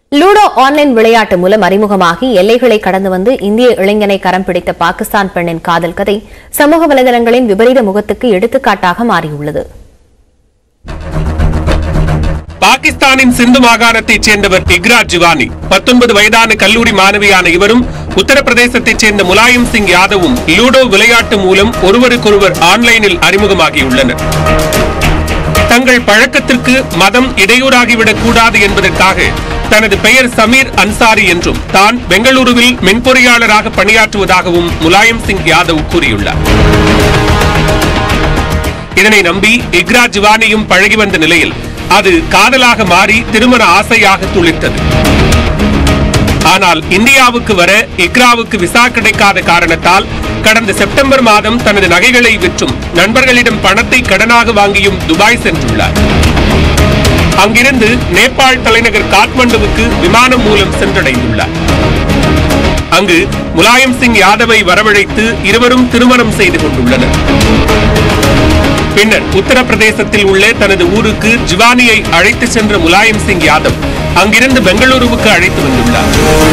ludo online விளையாட்டு மூலம் அறிமுகமாகி எல்லைகளை கடந்து வந்து இந்திய இளைஞனை கரம் பிடித்த பாகிஸ்தான் பெண்ணின் காதல் கதை சமூக வலைதளங்களின் விபரீத முகத்துக்கு எடுத்துக்காட்டாக மாறியுள்ளது பாகிஸ்தானின் சிந்து மாகாணத்தைச் சேர்ந்தவர் இக்ரா ஜிவானி பத்தொன்பது வயதான கல்லூரி மாணவியான இவரும் உத்தரப்பிரதேசத்தைச் சேர்ந்த முலாயம் சிங் யாதவும் லூடோ விளையாட்டு மூலம் ஒருவருக்கொருவர் ஆன்லைனில் அறிமுகமாகியுள்ளனர் தங்கள் பழக்கத்திற்கு மதம் இடையூறாகிவிடக் கூடாது என்பதற்காக தனது பெயர் சமீர் அன்சாரி என்றும் தான் பெங்களூருவில் மென்பொறியாளராக பணியாற்றுவதாகவும் முலாயம் சிங் யாதவ் கூறியுள்ளார் இதனை நம்பி இக்ரா ஜிவானியும் பழகி வந்த நிலையில் அது காதலாக மாறி திருமண ஆசையாக துளிர்த்தது ஆனால் இந்தியாவுக்கு வர இக்ராவுக்கு விசா கிடைக்காத காரணத்தால் கடந்த செப்டம்பர் மாதம் தனது நகைகளை விற்றும் நண்பர்களிடம் பணத்தை கடனாக வாங்கியும் துபாய் சென்றுள்ளார் அங்கிருந்து நேபாள் தலைநகர் காத்மண்டுவுக்கு விமானம் மூலம் சென்றடைந்துள்ளார் அங்கு முலாயம் சிங் யாதவை வரவழைத்து இருவரும் திருமணம் செய்து கொண்டுள்ளனர் பின்னர் உத்தரப்பிரதேசத்தில் உள்ள தனது ஊருக்கு ஜிவானியை அழைத்து சென்ற முலாயம் சிங் யாதவ் அங்கிருந்து பெங்களூருவுக்கு அழைத்து வந்துள்ளார்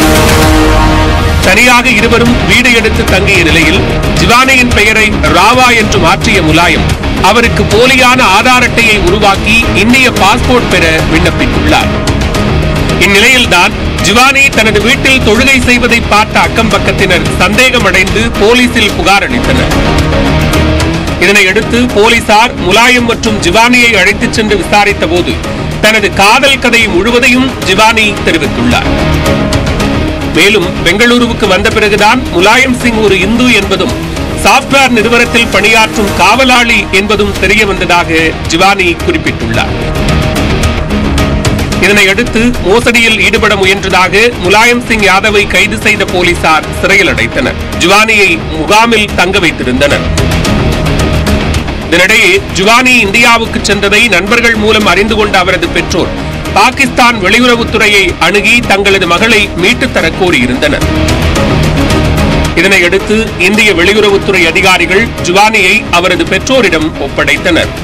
தனியாக இருவரும் வீடு எடுத்து தங்கிய நிலையில் ஜிவானியின் பெயரை ராவா என்று மாற்றிய முலாயம் அவருக்கு போலியான ஆதார் அட்டையை உருவாக்கி இந்திய பாஸ்போர்ட் பெற விண்ணப்பித்துள்ளார் இந்நிலையில்தான் ஜிவானி தனது வீட்டில் தொழுகை செய்வதை பார்த்த அக்கம் பக்கத்தினர் சந்தேகமடைந்து போலீசில் புகார் அளித்தனர் இதனையடுத்து போலீசார் முலாயம் மற்றும் ஜிவானியை அழைத்துச் சென்று விசாரித்த போது தனது காதல் கதை முழுவதையும் ஜிவானி தெரிவித்துள்ளார் மேலும் பெங்களூருவுக்கு வந்த பிறகுதான் முலாயம் சிங் ஒரு இந்து என்பதும் சாப்ட்வேர் நிறுவனத்தில் பணியாற்றும் காவலாளி என்பதும் தெரிய வந்ததாக ஜிவானி குறிப்பிட்டுள்ளார் இதனையடுத்து மோசடியில் ஈடுபட முயன்றதாக முலாயம் சிங் யாதவை கைது செய்த போலீசார் சிறையில் அடைத்தனர் ஜுவானியை முகாமில் தங்க வைத்திருந்தனர் இதனிடையே ஜுவானி இந்தியாவுக்கு சென்றதை நண்பர்கள் மூலம் அறிந்து கொண்ட அவரது பெற்றோர் பாகிஸ்தான் வெளியுறவுத்துறையை அணுகி தங்களது மகளை மீட்டுத் தர கோரியிருந்தனர் இதனையடுத்து இந்திய வெளியுறவுத்துறை அதிகாரிகள் ஜுவானியை அவரது பெற்றோரிடம் ஒப்படைத்தனர்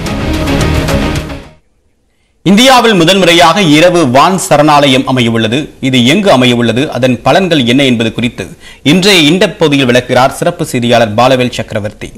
இந்தியாவில் முதன்முறையாக இரவு வான் சரணாலயம் அமையவுள்ளது இது எங்கு அமையவுள்ளது அதன் பலன்கள் என்ன என்பது குறித்து இன்றைய இண்டப் பகுதியில் விளக்குகிறார் சிறப்பு செய்தியாளர் பாலவேல் சக்கரவர்த்தி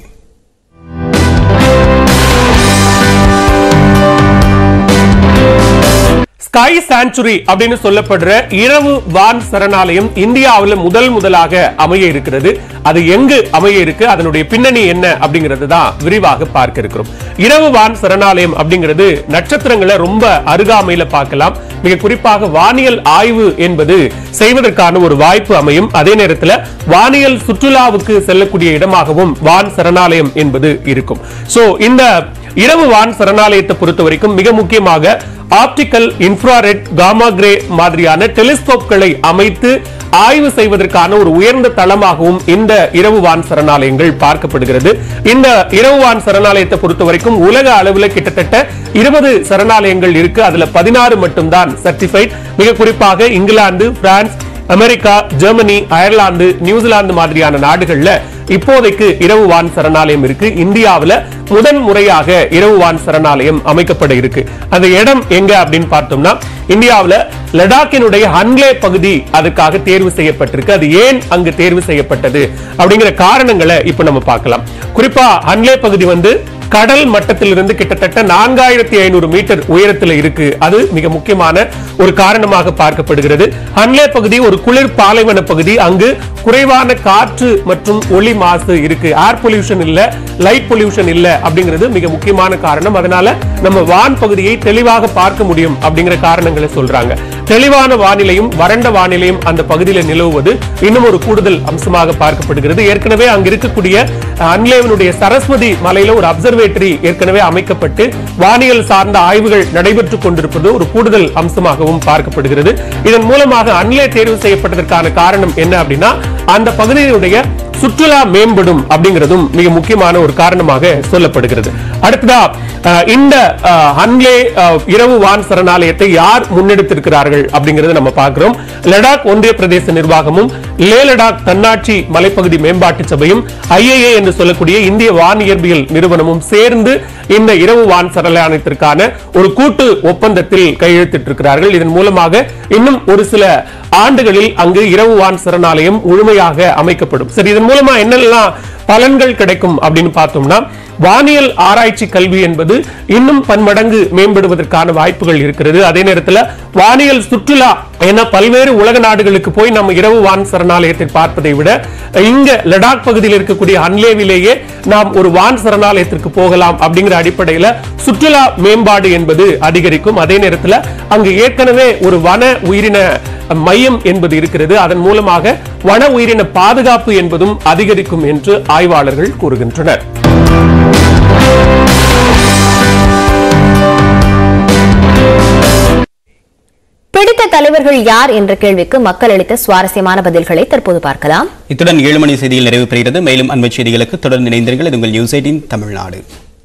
ஸ்கை சான்ச்சுரி அப்படின்னு சொல்லப்படுற இரவு வான் சரணாலயம் இந்தியாவில் முதல் முதலாக அமைய இருக்கிறது அது எங்கு அமைய இருக்கு அதனுடைய பின்னணி என்ன அப்படிங்கிறது தான் விரிவாக பார்க்க இருக்கிறோம் இரவு வான் சரணாலயம் அப்படிங்கிறது நட்சத்திரங்களை ரொம்ப அருகாமையில பார்க்கலாம் மிக குறிப்பாக வானியல் ஆய்வு என்பது செய்வதற்கான ஒரு வாய்ப்பு அமையும் அதே நேரத்தில் வானியல் சுற்றுலாவுக்கு செல்லக்கூடிய இடமாகவும் வான் சரணாலயம் என்பது இருக்கும் சோ இந்த இரவு வான் சரணாலயத்தை பொறுத்த வரைக்கும் மிக முக்கியமாக ஆப்டிக்கல் இன்ஃப்ராரெட் காமா கிரே மாதிரியான டெலிஸ்கோப்களை அமைத்து ஆய்வு செய்வதற்கான ஒரு உயர்ந்த தளமாகவும் இந்த இரவு வான் சரணாலயங்கள் பார்க்கப்படுகிறது இந்த இரவு வான் சரணாலயத்தை பொறுத்த வரைக்கும் உலக அளவில் கிட்டத்தட்ட இருபது சரணாலயங்கள் இருக்கு அதுல பதினாறு மட்டும்தான் சர்டிஃபைட் மிக குறிப்பாக England France America Germany Ireland New Zealand மாதிரியான நாடுகள்ல இப்போதைக்கு இரவு வான் சரணாலயம் இருக்கு இந்தியாவுல முதன் முறையாக இரவு வான் சரணாலயம் அமைக்கப்பட இருக்கு அந்த இடம் எங்க அப்படின்னு பார்த்தோம்னா இந்தியாவுல லடாக்கினுடைய ஹன்லே பகுதி அதுக்காக தேர்வு செய்யப்பட்டிருக்கு அது ஏன் அங்கு தேர்வு செய்யப்பட்டது அப்படிங்கிற காரணங்களை இப்ப நம்ம பார்க்கலாம் குறிப்பா ஹன்லே பகுதி வந்து கடல் மட்டத்திலிருந்து கிட்டத்தட்ட நான்காயிரத்தி ஐநூறு மீட்டர் உயரத்தில் இருக்கு அது மிக முக்கியமான ஒரு காரணமாக பார்க்கப்படுகிறது ஹன்லே பகுதி ஒரு குளிர் பாலைவன பகுதி அங்கு குறைவான காற்று மற்றும் ஒளி மாசு இருக்கு ஏர் பொல்யூஷன் இல்ல லைட் பொல்யூஷன் இல்ல அப்படிங்கிறது மிக முக்கியமான காரணம் அதனால நம்ம வான் பகுதியை தெளிவாக பார்க்க முடியும் அப்படிங்கிற காரணங்களை சொல்றாங்க தெளிவான வானிலையும் வறண்ட வானிலையும் அந்த பகுதியில் நிலவுவது இன்னும் ஒரு கூடுதல் அம்சமாக பார்க்கப்படுகிறது ஏற்கனவே அங்க இருக்கக்கூடிய அன்லேவனுடைய சரஸ்வதி மலையில ஒரு அப்சர்வேட்டரி ஏற்கனவே அமைக்கப்பட்டு வானியல் சார்ந்த ஆய்வுகள் நடைபெற்றுக் கொண்டிருப்பது ஒரு கூடுதல் அம்சமாகவும் பார்க்கப்படுகிறது இதன் மூலமாக அன்லே தேர்வு செய்யப்பட்டதற்கான காரணம் என்ன அப்படின்னா அந்த பகுதியினுடைய சுற்றுலா மேம்படும் அப்படிங்கிறதும் மிக முக்கியமான ஒரு காரணமாக சொல்லப்படுகிறது அடுத்ததா அஹ், இந்த அஹ், ஹன்லே அஹ், இரவு வான் சரணாலயத்தை யார் முன்னெடுத்திருக்கிறார்கள் அப்படிங்கறத நம்ம பார்க்கிறோம் லடாக் ஒன்றிய பிரதேச நிர்வாகமும் லே லடாக் தன்னாட்சி மலைப்பகுதி மேம்பாட்டு சபையும் ஐஏஏ என்று சொல்லக்கூடிய இந்திய வான் இயற்பியல் நிறுவனமும் சேர்ந்து இந்த இரவு வான் சரணாலயத்திற்கான ஒரு கூட்டு ஒப்பந்தத்தில் கையெழுத்திட்டிருக்கிறார்கள் இதன் மூலமாக இன்னும் ஒரு சில ஆண்டுகளில் அங்கு இரவு வான் சரணாலயம் முழுமையாக அமைக்கப்படும் சரி இதன் மூலமா என்னெல்லாம் பலன்கள் கிடைக்கும் அப்படின்னு பார்த்தோம்னா வானியல் ஆராய்ச்சி கல்வி என்பது இன்னும் பன்மடங்கு மேம்படுவதற்கான வாய்ப்புகள் இருக்கிறது அதே நேரத்தில் வானியல் சுற்றுலா என பல்வேறு உலக நாடுகளுக்கு போய் நம்ம இரவு வான் சரணாலயத்தை பார்ப்பதை விட இங்க லடாக் பகுதியில் இருக்கக்கூடிய அன்லேவிலேயே நாம் ஒரு வான் சரணாலயத்திற்கு போகலாம் அப்படிங்கிற அடிப்படையில சுற்றுலா மேம்பாடு என்பது அதிகரிக்கும் அதே நேரத்தில் அங்கு ஏற்கனவே ஒரு வன உயிரின மையம் என்பது இருக்கிறது அதன் மூலமாக வன உயிரின பாதுகாப்பு என்பதும் அதிகரிக்கும் என்று ஆய்வாளர்கள் கூறுகின்றனர் பிடித்த தலைவர்கள் யார் என்ற கேள்விக்கு மக்கள் அளித்த சுவாரஸ்யமான பதில்களை தற்போது பார்க்கலாம் இத்துடன் ஏழு மணி செய்தியில் நிறைவு பெறுகிறது மேலும் அண்மை செய்திகளுக்கு தொடர்ந்து இணைந்தீர்கள் இது உங்கள் நியூஸ் எயிட்டின் தமிழ்நாடு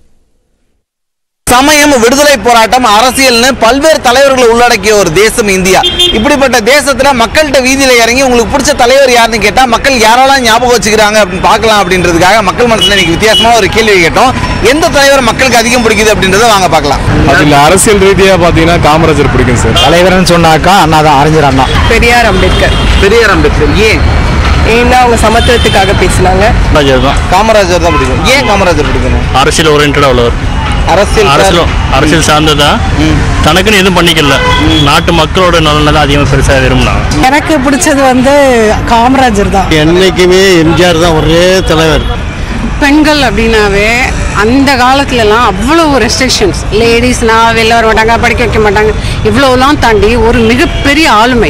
சமயம் விடுதலை போராட்டம் அரசியல்னு பல்வேறு தலைவர்களை உள்ளடக்கிய ஒரு தேசம் இந்தியா இப்படிப்பட்ட தேசத்துல மக்கள்கிட்ட வீதியில இறங்கி உங்களுக்கு பிடிச்ச தலைவர் யாருன்னு கேட்டா மக்கள் யாரெல்லாம் ஞாபகம் வச்சுக்கிறாங்க அப்படின்னு பார்க்கலாம் அப்படின்றதுக்காக மக்கள் மனசுல இன்னைக்கு வித்தியாசமா ஒரு கேள்வி கேட்டோம் எந்த தலைவர் மக்களுக்கு அதிகம் பிடிக்குது அப்படின்றத வாங்க பார்க்கலாம் அதில் அரசியல் ரீதியாக பார்த்தீங்கன்னா காமராஜர் பிடிக்கும் சார் தலைவர்னு சொன்னாக்கா அண்ணா தான் அறிஞர் அண்ணா பெரியார் அம்பேத்கர் பெரியார் அம்பேத்கர் ஏன் ஏன்னா அவங்க சமத்துவத்துக்காக பேசினாங்க காமராஜர் தான் காமராஜர் தான் பிடிக்கும் ஏன் காமராஜர் பிடிக்கும் அரசியல் ஓரியன்டாக உள்ளவர் அரசியல் அரசியல் அரசியல் சார்ந்ததா தனக்குன்னு எதுவும் பண்ணிக்கல நாட்டு மக்களோட நலனை தான் அதிகமாக பெருசாக விரும்பினாங்க எனக்கு பிடிச்சது வந்து காமராஜர் தான் என்னைக்குமே எம்ஜிஆர் தான் ஒரே தலைவர் பெண்கள் அப்படின்னாவே அந்த காலத்துலலாம் அவ்வளோ ரெஸ்ட்ரிக்ஷன்ஸ் லேடிஸ்னா வெளில வர மாட்டாங்க படிக்க வைக்க மாட்டாங்க இவ்வளோலாம் தாண்டி ஒரு மிகப்பெரிய ஆளுமை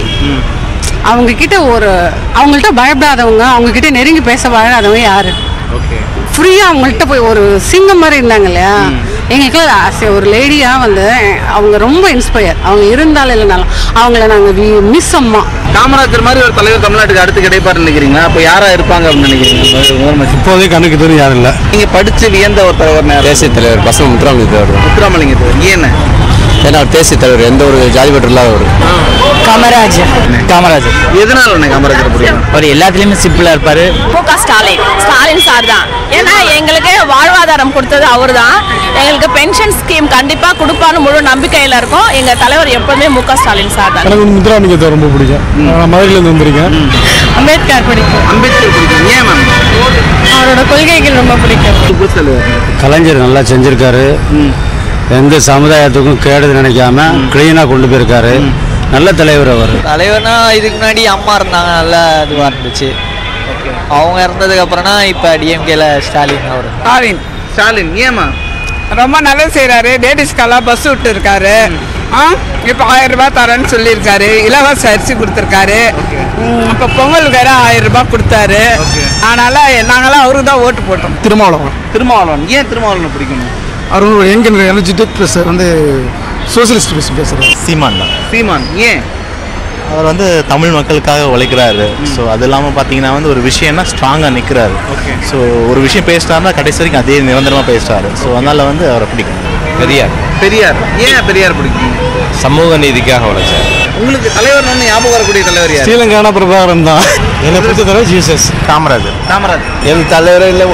அவங்க கிட்ட ஒரு அவங்கள்ட்ட பயப்படாதவங்க அவங்க கிட்ட நெருங்கி பேச வாழாதவங்க யாரு ஃப்ரீயாக அவங்கள்ட்ட போய் ஒரு சிங்கம் மாதிரி இருந்தாங்க இல்லையா எங்களுக்குலாம் as a ஒரு லேடியாக வந்து அவங்க ரொம்ப இன்ஸ்பயர் அவங்க இருந்தாலும் இல்லைனாலும் அவங்கள நாங்கள் மிஸ் அம்மா காமராஜர் மாதிரி ஒரு தலைவர் தமிழ்நாட்டுக்கு அடுத்து கிடைப்பாரு நினைக்கிறீங்களா அப்போ யாரா இருப்பாங்க அப்படின்னு நினைக்கிறீங்க முதலமைச்சர் இப்போதைக்கு கண்ணுக்கு தெரியும் யாரும் இல்லை நீங்க படிச்சு வியந்த ஒரு தலைவர் தேசிய தலைவர் பசங்க முத்துராமலிங்க தேவர் தான் முத்துராமலிங்க தேவர் ஏன்னு ஏன்னா அவர் தேசிய தலைவர் எந்த ஒரு ஜாதி பற்று இல்லாதவர் காமராஜர் காமராஜர் எதனால உனக்கு காமராஜர் பிடிக்கும் அவர் எல்லாத்துலேயுமே சிம்பிளாக இருப்பார் மு க ஸ்டாலின் ஸ்டாலின் சார் தான் ஏன்னா எங்களுக்கு வாழ்வாதாரம் கொடுத்தது அவர் தான் எங்களுக்கு பென்ஷன் ஸ்கீம் கண்டிப்பா கொடுப்பான்னு முழு நம்பிக்கையில இருக்கும் எங்க தலைவர் எப்பவுமே மு க ஸ்டாலின் சார் தான் எனக்கு முத்துராமலிங்க தேவர் ரொம்ப பிடிக்கும் நான் மதுரையிலேருந்து வந்திருக்கேன் அம்பேத்கர் பிடிக்கும் அம்பேத்கர் பிடிக்கும் ஏன் மேம் அவரோட கொள்கைகள் ரொம்ப பிடிக்கும் பிடிச்ச தலைவர் கலைஞர் நல்லா செஞ்சிருக்காரு எந்த சமுதாயத்துக்கும் கேடுது நினைக்காம கிளீனாக கொண்டு போயிருக்காரு நல்ல தலைவர் அவர் தலைவர்னா இதுக்கு முன்னாடி அம்மா இருந்தாங்க நல்லா இதுவாக இருந்துச்சு அவங்க இறந்ததுக்கு அப்புறம்னா இப்போ டிஎம்கேல ஸ்டாலின் அவர் ஸ்டாலின் ஸ்டாலின் ஏமா ரொம்ப நல்லது செய்கிறாரு லேடிஸ்க்கெல்லாம் பஸ் விட்டு இருக்காரு ஆ இப்போ ஆயிரம் ரூபாய் தரேன்னு சொல்லியிருக்காரு இலவச அரிசி கொடுத்துருக்காரு இப்போ பொங்கல் வேற ஆயிரம் ரூபாய் கொடுத்தாரு அதனால நாங்களாம் அவருக்கு தான் ஓட்டு போட்டோம் திருமாவளவன் திருமாவளவன் ஏன் திருமாவளவன் பிடிக்கும் அவர் ஒரு யங் எனர்ஜெட்டிக் ப்ளஸ் வந்து சோசியலிஸ்ட் பேசி பேசுகிறார் சீமான் தான் சீமான் ஏன் அவர் வந்து தமிழ் மக்களுக்காக உழைக்கிறாரு ஸோ அது இல்லாமல் பார்த்தீங்கன்னா வந்து ஒரு விஷயம்னா ஸ்ட்ராங்காக நிற்கிறாரு ஸோ ஒரு விஷயம் பேசிட்டாருன்னா கடைசி வரைக்கும் அதே நிரந்தரமாக பேசுறாரு ஸோ அதனால வந்து அவரை பிடிக்கும் பெரியார் பெரியார் ஏன் பெரியார் பிடிக்கும் சமூக நீதிக்காக உழைச்சார் உங்களுக்கு தலைவர் ஒன்று ஞாபகம் வரக்கூடிய தலைவர் யார் ஸ்ரீலங்கான பிரபாகரன் தான் என்னை பொறுத்த தலைவர் ஜீசஸ் காமராஜர் காமராஜ் எந்த தலைவரே இல்லை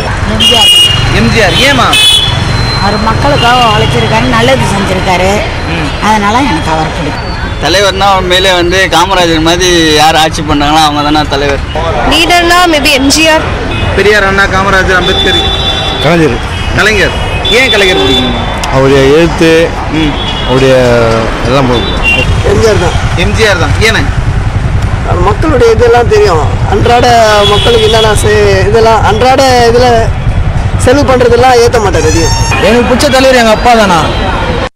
எம்ஜிஆர் ஏமா அவர் மக்களுக்காக உழைச்சிருக்காரு நல்லது செஞ்சிருக்காரு அதனால எனக்கு அவர் பிடிக்கும் தலைவர்னா உண்மையிலே வந்து காமராஜர் மாதிரி யார் ஆட்சி பண்ணாங்களோ அவங்க தானே தலைவர் லீடர்னா மேபி எம்ஜிஆர் பெரியார் அண்ணா காமராஜர் அம்பேத்கர் கலைஞர் கலைஞர் ஏன் கலைஞர் பிடிக்கும் அவருடைய எழுத்து அவருடைய எல்லாம் எம்ஜிஆர் தான் எம்ஜிஆர் தான் ஏன்னு மக்களுடைய இதெல்லாம் தெரியும் அன்றாட மக்களுக்கு என்னென்ன இதெல்லாம் அன்றாட இதில் செலவு பண்ணுறதெல்லாம் ஏற்ற மாட்டார் எதையும் எனக்கு பிடிச்ச தலைவர் எங்கள் அப்பா தானா